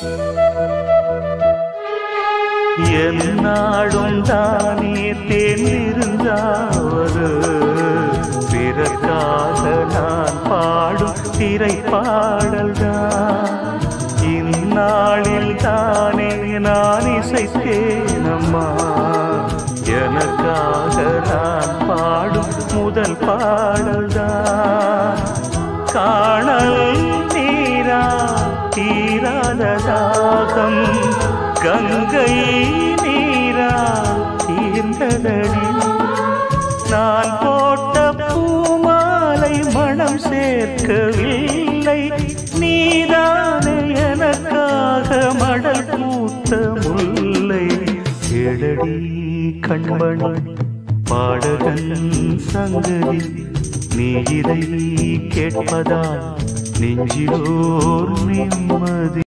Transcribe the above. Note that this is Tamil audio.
என்னாடும் தானே தேர்ந்திருந்தாவது பிறக்காக நான் பாடும் திரைப்பாடல் தான் இந்நாளில் தானே நான் இசைத்தேனம்மா எனக்காக நான் பாடும் முதல் பாடல் தான் காணல் நீரா தீராத தாகம் கங்கை நீரா தீர்ந்ததடி நான் போட்ட பூமாலை மனம் சேர்க்கவில்லை நீதானே எனக்காக மடல் பூத்த முல்லை கேளடி கண்மணி பாடகன் சங்கதி நீ இதை கேட்பதா நெஞ்சிலோர் நிம்மதி